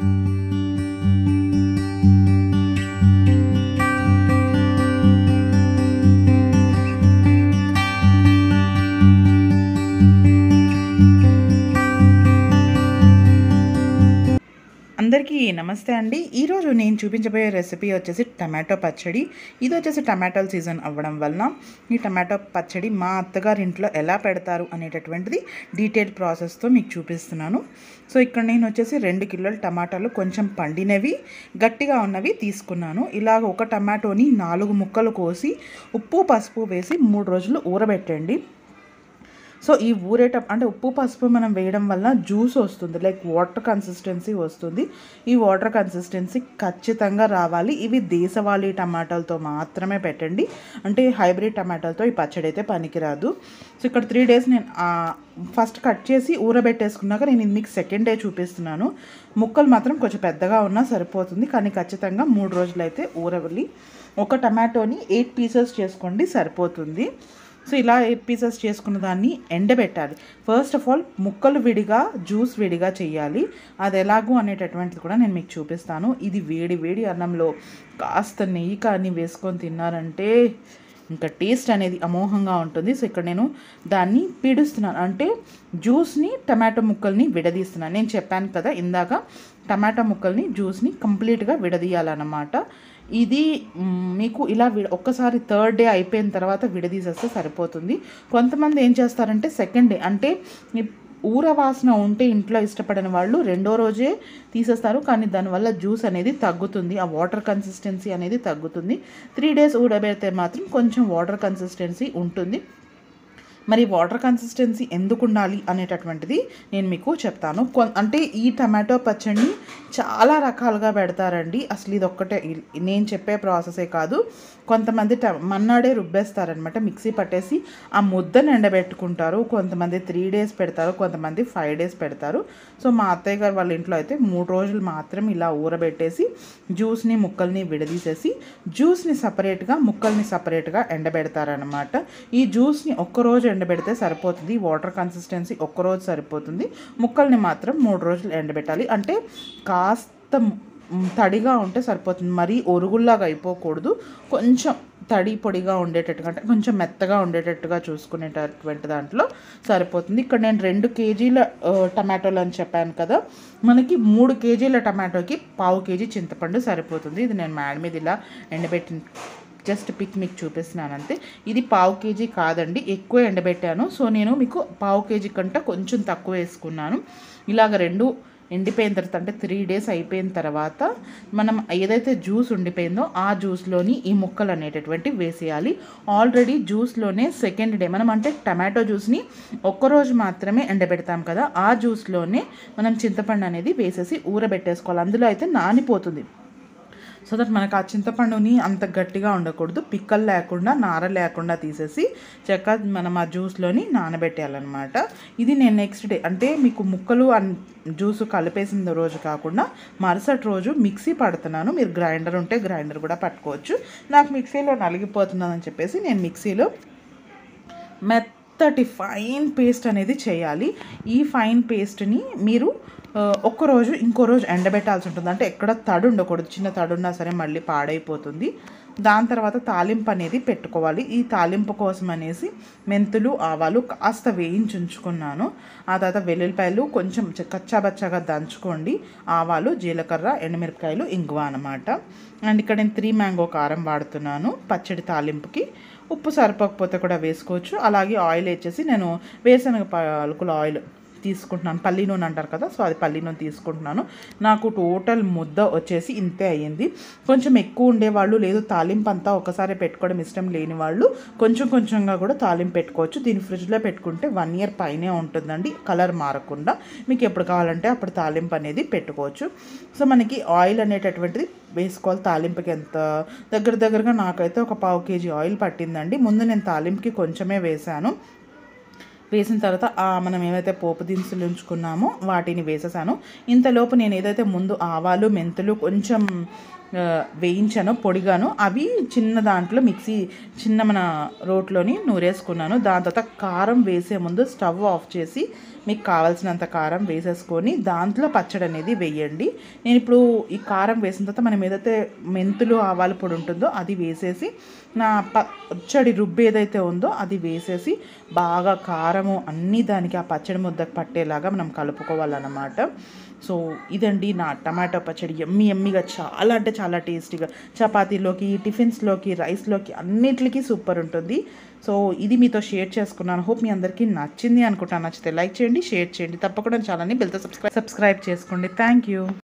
అందరికీ నమస్తే అండి ఈరోజు నేను చూపించబోయే రెసిపీ వచ్చేసి టమాటో పచ్చడి ఇది వచ్చేసి టమాటోల సీజన్ అవ్వడం వలన ఈ టమాటో పచ్చడి మా అత్తగారి ఇంట్లో ఎలా పెడతారు అనేటటువంటిది డీటెయిల్ ప్రాసెస్తో మీకు చూపిస్తున్నాను సో ఇక్కడ నేను వచ్చేసి రెండు కిలోల టమాటాలు కొంచెం పండినవి గట్టిగా ఉన్నవి తీసుకున్నాను ఇలాగ ఒక టమాటోని నాలుగు ముక్కలు కోసి ఉప్పు పసుపు వేసి మూడు రోజులు ఊరబెట్టండి సో ఈ ఊరేట అంటే ఉప్పు పసుపు మనం వేయడం వల్ల జ్యూస్ వస్తుంది లైక్ వాటర్ కన్సిస్టెన్సీ వస్తుంది ఈ వాటర్ కన్సిస్టెన్సీ ఖచ్చితంగా రావాలి ఇవి దేశవాళీ టమాటాలతో మాత్రమే పెట్టండి అంటే హైబ్రిడ్ టమాటాలతో ఈ పచ్చడి అయితే పనికిరాదు సో ఇక్కడ త్రీ డేస్ నేను ఫస్ట్ కట్ చేసి ఊరబెట్టేసుకున్నాక నేను ఇది మీకు సెకండ్ డే చూపిస్తున్నాను ముక్కలు మాత్రం కొంచెం పెద్దగా ఉన్నా సరిపోతుంది కానీ ఖచ్చితంగా మూడు రోజులు అయితే ఊరవలి ఒక టమాటోని ఎయిట్ పీసెస్ చేసుకోండి సరిపోతుంది సో ఇలా ఎయిట్ పీసెస్ చేసుకున్న దాన్ని ఎండబెట్టాలి ఫస్ట్ ఆఫ్ ఆల్ ముక్కలు విడిగా జ్యూస్ విడిగా చేయాలి అది ఎలాగూ అనేటటువంటిది కూడా నేను మీకు చూపిస్తాను ఇది వేడి వేడి అన్నంలో కాస్త నెయ్యి కానీ వేసుకొని తిన్నారంటే ఇంకా టేస్ట్ అనేది అమోఘంగా ఉంటుంది సో ఇక్కడ నేను దాన్ని పీడుస్తున్నాను అంటే జ్యూస్ని టమాటో ముక్కల్ని విడదీస్తున్నాను నేను చెప్పాను కదా ఇందాక టమాటో ముక్కల్ని జ్యూస్ని కంప్లీట్గా విడదీయాలన్నమాట ఇది మ్, మీకు ఇలా వి ఒక్కసారి థర్డ్ డే అయిపోయిన తర్వాత విడదీసేస్తే సరిపోతుంది కొంతమంది ఏం చేస్తారంటే సెకండ్ డే అంటే ఈ ఊర వాసన ఉంటే ఇంట్లో ఇష్టపడని వాళ్ళు రెండో రోజే తీసేస్తారు కానీ దానివల్ల జ్యూస్ అనేది తగ్గుతుంది ఆ వాటర్ కన్సిస్టెన్సీ అనేది తగ్గుతుంది త్రీ డేస్ ఊడబెడితే మాత్రం కొంచెం వాటర్ కన్సిస్టెన్సీ ఉంటుంది మరి వాటర్ కన్సిస్టెన్సీ ఎందుకు ఉండాలి అనేటటువంటిది నేను మీకు చెప్తాను కొ- అంటే ఈ టమాటో పచ్చడిని చాలా రకాలుగా పెడతారండి అసలు ఇది ఒక్కటే ఇ- నేను చెప్పే ప్రాసెసే కాదు కొంతమంది ట మన్నాడే రుబ్బేస్తారనమాట మిక్సీ పట్టేసి ఆ ముద్దను ఎండబెట్టుకుంటారు కొంతమంది త్రీ డేస్ పెడతారు కొంతమంది ఫైవ్ డేస్ పెడతారు సో మా అత్తయ్య గారు వాళ్ళ ఇంట్లో అయితే మూడు రోజులు మాత్రం ఇలా ఊరబెట్టేసి జ్యూస్ని ముక్కల్ని విడదీసేసి జ్యూస్ని సపరేట్గా ముక్కల్ని సపరేట్గా ఎండబెడతారనమాట ఈ జ్యూస్ని ఒక్కరోజు ఎండబెడితే సరిపోతుంది వాటర్ కన్సిస్టెన్సీ ఒక్కరోజు సరిపోతుంది ముక్కల్ని మాత్రం మూడు రోజులు ఎండబెట్టాలి అంటే కాస్త మ్, తడిగా ఉంటే సరిపోతుంది మరీ ఒరుగుల్లాగా అయిపోకూడదు కొంచెం తడి పొడిగా ఉండేటట్టుగా అంటే కొంచెం మెత్తగా ఉండేటట్టుగా చూసుకునేటటువంటి దాంట్లో సరిపోతుంది ఇక్కడ నేను రెండు కేజీల ఆ, టమాటోలు అని చెప్పాను కదా మనకి మూడు కేజీల టమాటోకి పావు కేజీ చింతపండు సరిపోతుంది ఇది నేను మేడ మీద ఇలా ఎండబెట్టి జస్ట్ పిక్ మీకు చూపిస్తున్నాను అంతే ఇది పావు కేజీ కాదండి ఎక్కువ ఎండబెట్టాను సో నేను మీకు పావు కేజీ కంటే కొంచెం తక్కువ వేసుకున్నాను ఇలాగ రెండు ఎండిపోయిన తర్వాత అంటే త్రీ డేస్ అయిపోయిన తర్వాత మనం ఏదైతే జ్యూస్ ఉండిపోయిందో ఆ జ్యూస్లోని ఈ ముక్కలు అనేటటువంటి వేసేయాలి ఆల్రెడీ జ్యూస్లోనే సెకండ్ డే మనం అంటే టమాటో జ్యూస్ని ఒక్కరోజు మాత్రమే ఎండబెడతాం కదా ఆ జ్యూస్లోనే మనం చింతపండు అనేది వేసేసి ఊరబెట్టేసుకోవాలి అందులో అయితే నానిపోతుంది సో దట్ మనకు ఆ చింతపండుని అంత గట్టిగా ఉండకూడదు పిక్కలు లేకుండా నార లేకుండా తీసేసి చెక్క మనం ఆ జ్యూస్లోని నానబెట్టేయాలన్నమాట ఇది నేను నెక్స్ట్ డే అంటే మీకు ముక్కలు అన్ జ్యూస్ కలిపేసిన రోజు కాకుండా మరుసటి రోజు మిక్సీ పడుతున్నాను మీరు గ్రైండర్ ఉంటే గ్రైండర్ కూడా పట్టుకోవచ్చు నాకు మిక్సీలో నలిగిపోతున్నానని చెప్పేసి నేను మిక్సీలో మెత్తటి ఫైన్ పేస్ట్ అనేది చేయాలి ఈ ఫైన్ పేస్ట్ని మీరు ఆ, ఒక్క రోజు ఇంకో రోజు ఎండబెట్టాల్సి ఉంటుంది అంటే ఎక్కడ తడి ఉండకూడదు చిన్న తడి ఉన్నా సరే మళ్ళీ పాడైపోతుంది దాని తర్వాత తాలింపు అనేది పెట్టుకోవాలి ఈ తాలింపు కోసం అనేసి మెంతులు ఆవాలు కాస్త వేయించి ఉంచుకున్నాను ఆ తర్వాత వెల్లుల్లిపాయలు కొంచెం చ- కచ్చాబచ్చాగా దంచుకోండి ఆవాలు జీలకర్ర ఎండుమిరపకాయలు ఇంగువ అనమాట అండ్ ఇక్కడ నేను త్రీ మ్యాంగో కారం వాడుతున్నాను పచ్చడి తాలింపుకి ఉప్పు సరిపోకపోతే కూడా వేసుకోవచ్చు అలాగే ఆయిల్ వేసేసి నేను వేరుశనగ పలుకుల ఆయిల్ తీసుకుంటున్నాను పల్లి నూనె అంటారు కదా సో అది పల్లి నూనె తీసుకుంటున్నాను నాకు టోటల్ ముద్ద వచ్చేసి ఇంతే అయ్యింది కొంచెం ఎక్కువ ఉండేవాళ్ళు లేదు తాలింపు అంతా ఒకసారి పెట్టుకోవడం ఇష్టం లేని వాళ్ళు కొంచెం కొంచెంగా కూడా తాలింపు పెట్టుకోవచ్చు దీన్ని ఫ్రిడ్జ్లో పెట్టుకుంటే వన్ ఇయర్ పైనే ఉంటుందండి కలర్ మారకుండా మీకు ఎప్పుడు కావాలంటే అప్పుడు తాలింపు అనేది పెట్టుకోవచ్చు సో మనకి ఆయిల్ అనేటటువంటిది వేసుకోవాలి తాలింపుకి ఎంత దగ్గర దగ్గరగా నాకైతే ఒక పావు కేజీ ఆయిల్ పట్టిందండి ముందు నేను తాలింపుకి కొంచెమే వేశాను వేసిన తర్వాత ఆ మనం ఏవైతే పోపు దినుసులు ఉంచుకున్నామో వాటిని వేసేసాను ఇంతలోపు నేను ఏదైతే ముందు ఆవాలు మెంతులు కొంచెం ఆ, వేయించాను పొడిగాను అవి చిన్న దాంట్లో మిక్సీ చిన్న మన రోట్లోని నూరేసుకున్నాను దాని తర్వాత కారం వేసే ముందు స్టవ్ ఆఫ్ చేసి మీకు కావాల్సినంత కారం వేసేసుకొని దాంట్లో పచ్చడి అనేది వేయండి నేను ఇప్పుడు ఈ కారం వేసిన తర్వాత మనం ఏదైతే మెంతులు ఆవాల పొడి ఉంటుందో అది వేసేసి నా పచ్చడి రుబ్బు ఏదైతే ఉందో అది వేసేసి బాగా కారము అన్నీ దానికి ఆ పచ్చడి ముద్దకు పట్టేలాగా మనం కలుపుకోవాలన్నమాట సో ఇదండి నా టమాటో పచ్చడి ఎమ్మి ఎమ్మిగా చాలా అంటే చాలా టేస్టీగా చపాతీలోకి టిఫిన్స్లోకి రైస్లోకి అన్నిటికీ సూపర్ ఉంటుంది సో ఇది మీతో షేర్ చేసుకున్నాను హోప్ మీ అందరికీ నచ్చింది అనుకుంటాను నచ్చితే లైక్ చేయండి షేర్ చేయండి తప్పకుండా ఛానల్ని బెల్తో సబ్స్క్రైబ్ సబ్స్క్రైబ్ చేసుకోండి థ్యాంక్ యూ